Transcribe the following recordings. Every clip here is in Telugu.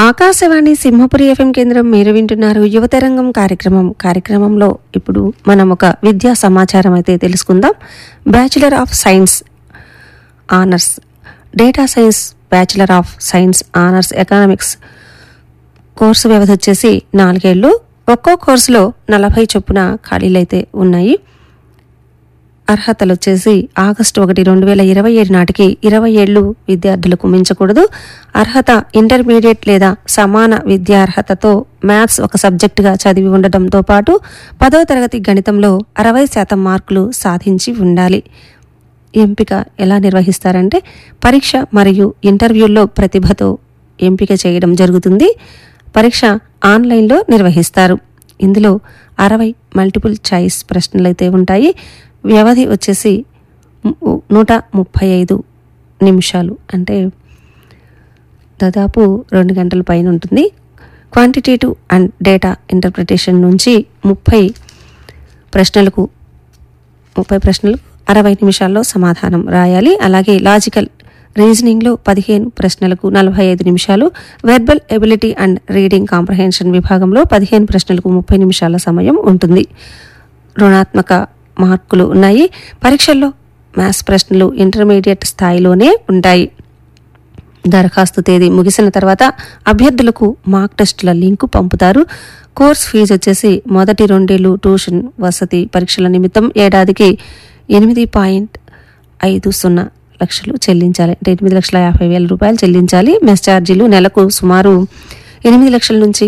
ఆకాశవాణి సింహపురి ఎఫ్ఎం కేంద్రం మీరు వింటున్నారు యువతరంగం కార్యక్రమం కార్యక్రమంలో ఇప్పుడు మనం ఒక విద్యా సమాచారం అయితే తెలుసుకుందాం bachelor of science honours data science bachelor of science honours economics course వ్యవధి వచ్చేసి నాలుగేళ్లు ఒక్కో కోర్సులో నలభై చొప్పున ఖాళీలైతే ఉన్నాయి అర్హతలు వచ్చేసి ఆగస్టు ఒకటి రెండు వేల ఇరవై ఏడు నాటికి ఇరవై ఏళ్లు విద్యార్థులకు మించకూడదు అర్హత ఇంటర్మీడియట్ లేదా సమాన విద్యార్హతతో మ్యాథ్స్ ఒక సబ్జెక్టుగా చదివి ఉండటంతో పాటు పదో తరగతి గణితంలో అరవై శాతం మార్కులు సాధించి ఉండాలి ఎంపిక ఎలా నిర్వహిస్తారంటే పరీక్ష మరియు ఇంటర్వ్యూల్లో ప్రతిభతో ఎంపిక చేయడం జరుగుతుంది పరీక్ష ఆన్లైన్లో నిర్వహిస్తారు ఇందులో అరవై మల్టిపుల్ చాయిస్ ప్రశ్నలైతే ఉంటాయి వ్యవధి వచ్చేసి ము- నూట ముప్పై ఐదు నిమిషాలు అంటే దాదాపు రెండు గంటల పైన ఉంటుంది క్వాంటిటేటివ్ అండ్ డేటా ఇంటర్ప్రిటేషన్ నుంచి ముప్పై ప్రశ్నలకు ముప్పై ప్రశ్నలు అరవై నిమిషాల్లో సమాధానం రాయాలి అలాగే లాజికల్ రీజనింగ్లో పదిహేను ప్రశ్నలకు నలభై ఐదు నిమిషాలు verbal ability and reading comprehension విభాగంలో పదిహేను ప్రశ్నలకు ముప్పై నిమిషాల సమయం ఉంటుంది రుణాత్మక మార్కులు ఉన్నాయి పరీక్షల్లో మ్యాథ్స్ ప్రశ్నలు ఇంటర్మీడియట్ స్థాయిలోనే ఉంటాయి దరఖాస్తు తేదీ ముగిసిన తర్వాత అభ్యర్థులకు మార్క్ టెస్టుల లింకు పంపుతారు కోర్స్ ఫీజు వచ్చేసి మొదటి రెండేళ్లు ట్యూషన్ వసతి పరీక్షల నిమిత్తం ఏడాదికి ఎనిమిది పాయింట్ ఐదు సున్నా లక్షలు చెల్లించాలి అంటే ఎనిమిది లక్షల యాభై వేల రూపాయలు చెల్లించాలి మెస్ ఛార్జీలు నెలకు సుమారు ఎనిమిది లక్షల నుంచి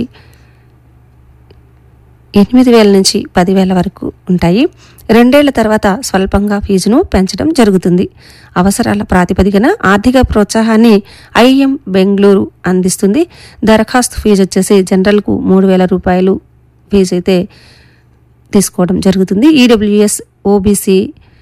ఎనిమిది వేల నుంచి పదివేల వరకు ఉంటాయి రెండేళ్ల తర్వాత స్వల్పంగా ఫీజును పెంచడం జరుగుతుంది అవసరాల ప్రాతిపదికన ఆర్థిక ప్రోత్సాహాన్ని ఐఎం బెంగళూరు అందిస్తుంది దరఖాస్తు ఫీజు వచ్చేసి జనరల్కు మూడు వేల రూపాయలు ఫీజు అయితే తీసుకోవడం జరుగుతుంది EWS OBC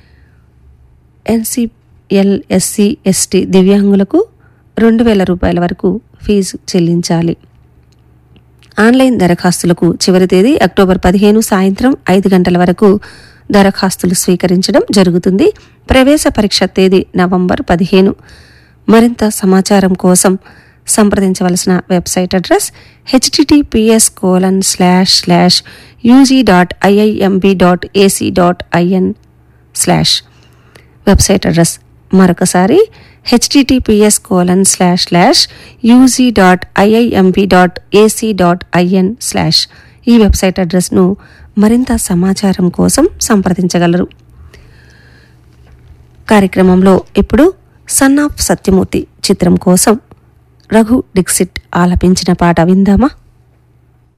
NCL SC ST దివ్యాంగులకు రెండు వేల రూపాయల వరకు ఫీజు చెల్లించాలి ఆన్లైన్ దరఖాస్తులకు చివరి తేదీ అక్టోబర్ పదిహేను సాయంత్రం ఐదు గంటల వరకు దరఖాస్తులు స్వీకరించడం జరుగుతుంది ప్రవేశ పరీక్ష తేదీ నవంబర్ పదిహేను మరింత సమాచారం కోసం సంప్రదించవలసిన website address HTTPS colon slash slash UG dot IIMB dot AC dot IN slash website address మరొకసారి HTTPS colon slash slash UG dot IIMP dot AC dot IN slash ఈ వెబ్సైట్ అడ్రస్ను మరింత సమాచారం కోసం సంప్రదించగలరు కార్యక్రమంలో ఇప్పుడు సన్ ఆఫ్ సత్యమూర్తి చిత్రం కోసం రఘు డిక్సిట్ ఆలపించిన పాట విందామా